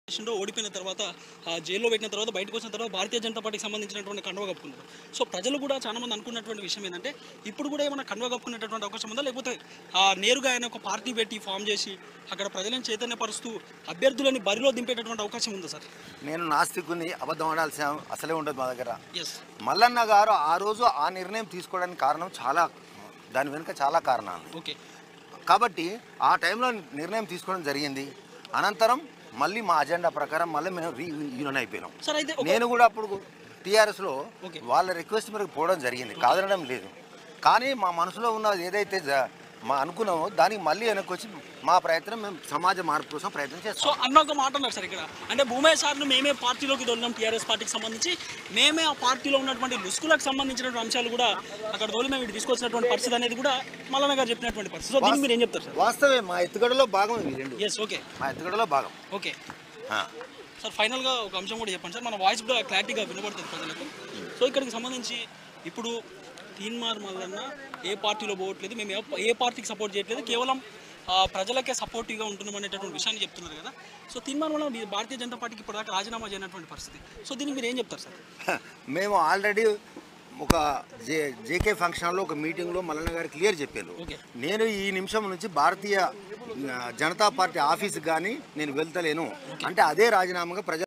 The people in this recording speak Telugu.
చేసిండో ఓడిపోయిన తర్వాత ఆ జైల్లో పెట్టిన తర్వాత బయటకు వచ్చిన తర్వాత భారతీయ జనతా పార్టీకి సంబంధించినటువంటి కండువ కప్పుకున్నారు సో ప్రజలు కూడా చాలా మంది అనుకున్నటువంటి విషయం ఏంటంటే ఇప్పుడు కూడా ఏమైనా కండువ కప్పుకునేటటువంటి అవకాశం ఉందా లేకపోతే ఆ నేరుగా ఆయన ఒక పార్టీ పెట్టి ఫామ్ చేసి అక్కడ ప్రజలను చైతన్యపరుస్తూ అభ్యర్థులని బరిలో దింపేటటువంటి అవకాశం ఉందా సార్ నేను నాస్తికుని అబద్ధం ఆడాల్సిన అసలే ఉండదు మా దగ్గర ఎస్ మల్లన్న గారు ఆ రోజు ఆ నిర్ణయం తీసుకోవడానికి కారణం చాలా దాని వెనుక చాలా కారణాలు ఓకే కాబట్టి ఆ టైంలో నిర్ణయం తీసుకోవడం జరిగింది అనంతరం మళ్ళీ మా అజెండా ప్రకారం మళ్ళీ మేము రీ యూనియన్ అయిపోయినాం సార్ అయితే ఒక- నేను కూడా అప్పుడు టీఆర్ఎస్లో ఓకే. వాళ్ళ రిక్వెస్ట్ మేరకు పోవడం జరిగింది కాదనడం లేదు కానీ మా మనసులో ఉన్న ఏదైతే జ- మా అనుకున్నామో దానికి మళ్ళీ వెనక్కి వచ్చి మా ప్రయత్నం మేము సమాజ మార్పు కోసం ప్రయత్నం చేస్తాం సో అన్న ఒక మాట అన్నారు సార్ ఇక్కడ అంటే భూమయ్య సార్ను మేమే పార్టీలోకి దొరినాం టీఆర్ఎస్ పార్టీకి సంబంధించి మేమే ఆ పార్టీలో ఉన్నటువంటి లుసుకులకు సంబంధించినటువంటి అంశాలు కూడా అక్కడ తోలి మేము ఇటు తీసుకొచ్చినటువంటి పరిస్థితి అనేది కూడా మల్లన్న గారు చెప్పినటువంటి పరిస్థితి సో దీనికి మీరు ఏం చెప్తారు సార్ వాస్తవే మా ఎత్తుగడలో భాగం ఇవి రెండు ఎస్ ఓకే మా ఎత్తుగడలో భాగం ఓకే ఆ. సార్ ఫైనల్గా ఒక అంశం కూడా చెప్పండి సార్ మన వాయిస్ కూడా క్లారిటీగా వినబడుతుంది ప్రజలకు సో ఇక్కడికి సంబంధించి ఇప్పుడు తీన్మార్ మల్లన్న ఏ పార్టీలో పోవట్లేదు మేము ఏ- ఏ పార్టీకి సపోర్ట్ చేయట్లేదు కేవలం ఆ, ప్రజలకే సపోర్టివ్గా ఉంటున్నాం అనేటటువంటి విషయాన్ని చెప్తున్నారు కదా సో తీన్మార్ మల్లన్న మీ భారతీయ జనతా పార్టీకి ఇప్పటిదాకా రాజీనామా చేయనటువంటి పరిస్థితి సో దీనికి మీరు ఏం చెప్తారు సార్ మేము ఆల్రెడీ ఒక జే జేకే ఫంక్షన్లో ఒక మీటింగ్లో మల్లన్న గారు క్లియర్ చెప్పారు ఓకే. నేను ఈ నిమిషం నుంచి భారతీయ ఆ, జనతా పార్టీ ఆఫీస్కి కానీ నేను వెళ్తలేను అంటే అదే రాజీనామాగా ప్రజలు